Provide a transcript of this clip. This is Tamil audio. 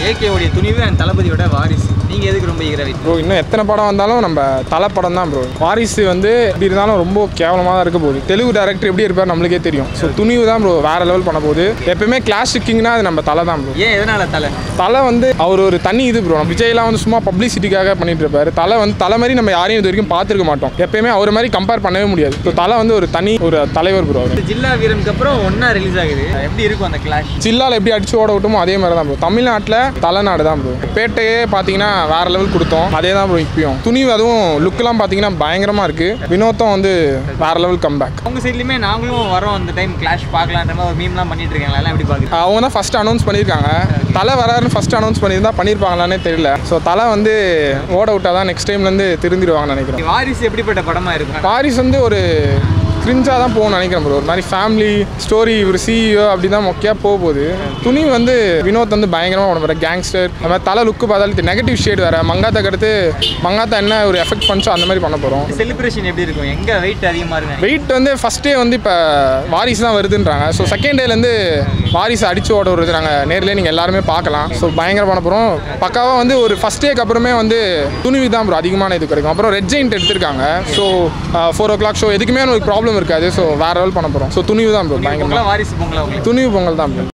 ஏகேவுடைய துணிவு அண்ட் தளபதியோட வாரிசு நீங்க எதுக்கு ரொம்ப ஈகரா வெயிட் ப்ரோ இன்னும் எத்தனை படம் வந்தாலும் நம்ம தலை படம் தான் ப்ரோ வாரிசு வந்து எப்படி இருந்தாலும் ரொம்ப கேவலமாக தான் இருக்க போகுது தெலுங்கு டேரக்டர் எப்படி இருப்பார் நம்மளுக்கே தெரியும் ஸோ துணிவு தான் ப்ரோ வேற லெவல் பண்ண போகுது எப்பயுமே கிளாசிக்கிங்னா அது நம்ம தலை தான் ப்ரோ ஏன் எதனால தலை தலை வந்து அவர் ஒரு தனி இது ப்ரோ விஜய்லாம் வந்து சும்மா பப்ளிசிட்டிக்காக பண்ணிட்டு இருப்பாரு தலை வந்து தலை மாதிரி நம்ம யாரையும் இது வரைக்கும் பார்த்துருக்க மாட்டோம் எப்பயுமே அவர் மாதிரி கம்பேர் பண்ணவே முடியாது ஸோ தலை வந்து ஒரு தனி ஒரு தலைவர் ப்ரோ அவர் ஜில்லா வீரனுக்கு அப்புறம் ஒன்னா ரிலீஸ் ஆகுது எப்படி இருக்கும் அந்த கிளாஷ் சில்லால் எப்படி அடிச்சு ஓட விட்டோமோ அதே மாதிரி தான் ப்ரோ தமிழ்நாட்டில் தலைநாடு தான் ப்ரோ பேட்டையே பார்த்தீங்கன்னா வேற லெவல் கொடுத்தோம் அதே தான் ப்ரோ இப்பயும் துணிவு அதுவும் லுக்கெல்லாம் பார்த்தீங்கன்னா பயங்கரமாக இருக்குது வினோத்தம் வந்து வேற லெவல் கம்பேக் உங்க சைட்லயுமே நாங்களும் வரோம் அந்த டைம் கிளாஷ் பார்க்கலான்ற மாதிரி ஒரு மீம்லாம் பண்ணிட்டு இருக்காங்க எல்லாம் எப்படி பாக்குறீங்க அவங்க தான் ஃபஸ்ட் அனௌன்ஸ் பண்ணியிருக்காங்க தலை வராருன்னு ஃபஸ்ட் அனௌன்ஸ் பண்ணியிருந்தா பண்ணியிருப்பாங்களானே தெரியல ஸோ தலை வந்து ஓட விட்டால் தான் நெக்ஸ்ட் டைம்லேருந்து திருந்திடுவாங்கன்னு நினைக்கிறேன் வாரிசு எப்படிப்பட்ட படமா இருக்கும் பாரிஸ் வந்து ஒரு கிரிஞ்சாக தான் போகணும்னு நினைக்கிறேன் ப்ரோ ஒரு மாதிரி ஃபேமிலி ஸ்டோரி ஒரு சிஇஓ அப்படி தான் மொக்கையாக போக போகுது துணி வந்து வினோத் வந்து பயங்கரமாக உடம்பு கேங்ஸ்டர் அந்த மாதிரி தலை லுக்கு பார்த்தாலும் நெகட்டிவ் ஷேட் வேறு மங்காத்தாக்கு அடுத்து மங்காத்தா என்ன ஒரு எஃபெக்ட் பண்ணிச்சோ அந்த மாதிரி பண்ண போகிறோம் செலிப்ரேஷன் எப்படி இருக்கும் எங்க வெயிட் அதிகமா இருக்கு வெயிட் வந்து ஃபஸ்ட் டே வந்து இப்போ வாரிசு தான் வருதுன்றாங்க ஸோ செகண்ட் டேலேருந்து வாரிசு அடிச்சு ஓட வருது நாங்கள் நேர்லேயே நீங்கள் எல்லாருமே பார்க்கலாம் ஸோ பயங்கர பண்ண போகிறோம் பக்காவாக வந்து ஒரு ஃபஸ்ட் டேக்கு அப்புறமே வந்து துணிவு தான் ப்ரோ அதிகமான இது கிடைக்கும் அப்புறம் ரெட் ஜெயிண்ட் எடுத்திருக்காங்க so four o'clock show எதுக்குமே ஒரு ப்ராப்ளம் இருக்காது ஸோ வேற லெவல் பண்ண போகிறோம் ஸோ துணிவு தான் ப்ரோ பயங்கரமாக பொங்கலா வாரிசு பொங்கலா உங்களுக்கு துணிவு பொங்கல் தான் ப்ரோ